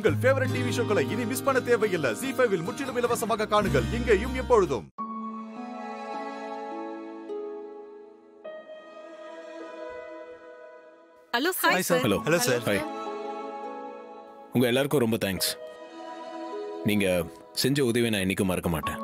உங்கள் favourite TV ஷோக்களை இனி miss பண்ண தேவையில்லை ஜி ஃபைவில் முற்றிலும் இலவசமாக காணுங்கள் இங்கேயும் எப்பொழுதும் hello Hi, sir sir. Hello Hello, sir. Hi உங்க எல்லாருக்கும் ரொம்ப தேங்க்ஸ் நீங்க செஞ்ச உதவியை நான் என்னைக்கும் மறக்க மாட்டேன்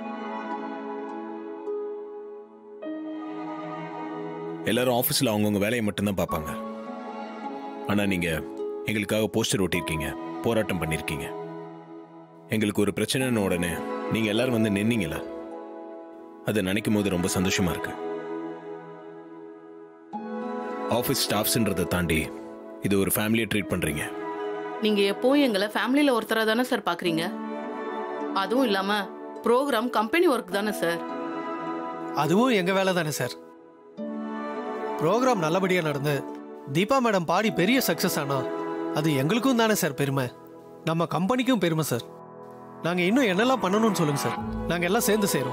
எல்லாரும் ஆஃபீஸில் அவங்கவுங்க வேலையை மட்டும்தான் பார்ப்பாங்க ஆனா நீங்க எங்களுக்காக போஸ்டர் ஒட்டியிருக்கீங்க போராட்டம் பண்ணியிருக்கீங்க எங்களுக்கு ஒரு பிரச்சனைன்னு உடனே நீங்க எல்லாரும் வந்து நின்னீங்கள அதை நினைக்கும் போது ரொம்ப சந்தோஷமா இருக்கு ஆஃபீஸ் ஸ்டாஃப்ஸ்ன்றதை தாண்டி இது ஒரு ஃபேமிலியை ட்ரீட் பண்றீங்க நீங்க எப்பவும் எங்களை ஃபேமிலியில ஒருத்தரா தானே சார் பாக்குறீங்க அதுவும் இல்லாம ப்ரோக்ராம் கம்பெனி ஒர்க் தானே சார் அதுவும் எங்க வேலை தானே சார் ப்ரோக்ராம் நல்லபடியா நடந்து தீபா மேடம் பாடி பெரிய சக்சஸ் ஆனா அது எங்களுக்கும் தானே சார் பெருமை நம்ம கம்பெனிக்கும் பெருமை சார் நாங்க இன்னும் என்னெல்லாம் பண்ணணும்னு சொல்லுங்க சார் நாங்க எல்லாம் சேர்ந்து செய்றோம்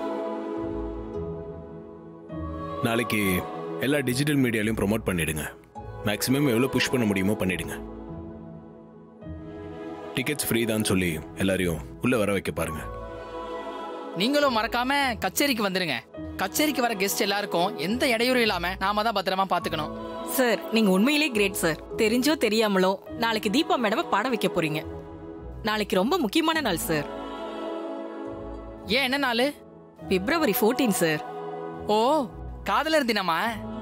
நாளைக்கு எல்லா டிஜிட்டல் மீடியாலையும் ப்ரோமோட் பண்ணிடுங்க மேக்ஸிமம் எவ்வளோ புஷ் பண்ண முடியுமோ பண்ணிடுங்க டிக்கெட்ஸ் ஃப்ரீ தான் சொல்லி எல்லாரையும் உள்ள வர வைக்க பாருங்க நீங்களும் மறக்காம கச்சேரிக்கு வந்துருங்க கச்சேரிக்கு வர கெஸ்ட் எல்லாருக்கும் எந்த இடையூறும் இல்லாம நாம தான் பத்திரமா பாத்துக்கணும் சார் நீங்க உண்மையிலே கிரேட் சார் தெரிஞ்சோ தெரியாமலோ நாளைக்கு தீபா மேடம பாட வைக்க போறீங்க நாளைக்கு ரொம்ப முக்கியமான நாள் சார் ஏன் என்ன நாள் பிப்ரவரி 14 சார் ஓ காதலர் தினமா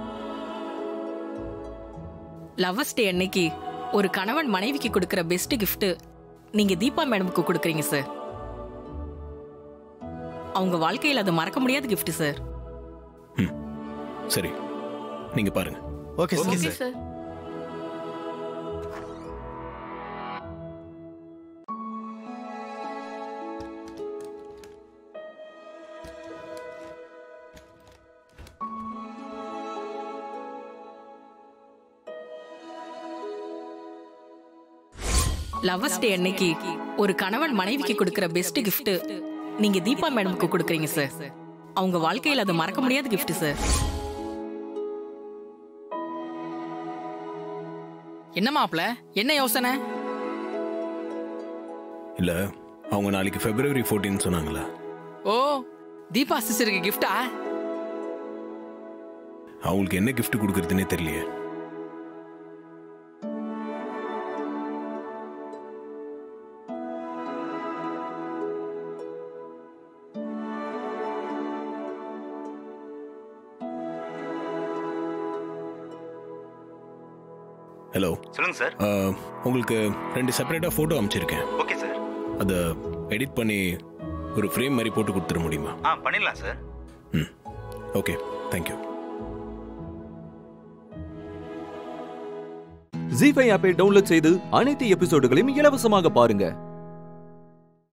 லவ்வர்ஸ் டே அன்னைக்கு ஒரு கணவன் மனைவிக்கு கொடுக்கிற பெஸ்ட் gift நீங்க தீபா மேடமுக்கு கொடுக்குறீங்க சார் அவங்க வாழ்க்கையில் அது மறக்க முடியாத gift சார் சரி நீங்க பாருங்க okay okay sir sir lovers day அன்னைக்கு ஒரு கணவன் மனைவிக்கு கொடுக்கிற பெஸ்ட் gift நீங்க தீபா மேடமுக்கு கொடுக்குறீங்க சார் அவங்க வாழ்க்கையில் அது மறக்க முடியாத gift சார் என்ன மாப்ள என்ன யோசனை இல்ல அவங்க நாளைக்கு பிப்ரவரி 14 சொன்னாங்களா ஓ தீபா சிஸ்டருக்கு கிஃப்டா அவங்களுக்கு என்ன gift கொடுக்கறதுனே தெரியலையே ஹலோ சொல்லுங்க சார் உங்களுக்கு ரெண்டு செப்பரேட்டாக ஃபோட்டோ அமைச்சிருக்கேன் ஓகே சார் அதை எடிட் பண்ணி ஒரு ஃப்ரேம் மாதிரி போட்டு கொடுத்துட முடியுமா ஆ பண்ணிடலாம் சார் ம் ஓகே தேங்க்யூ ஜி ஃபைவ் ஆப்பை டவுன்லோட் செய்து அனைத்து எபிசோடுகளையும் இலவசமாக பாருங்க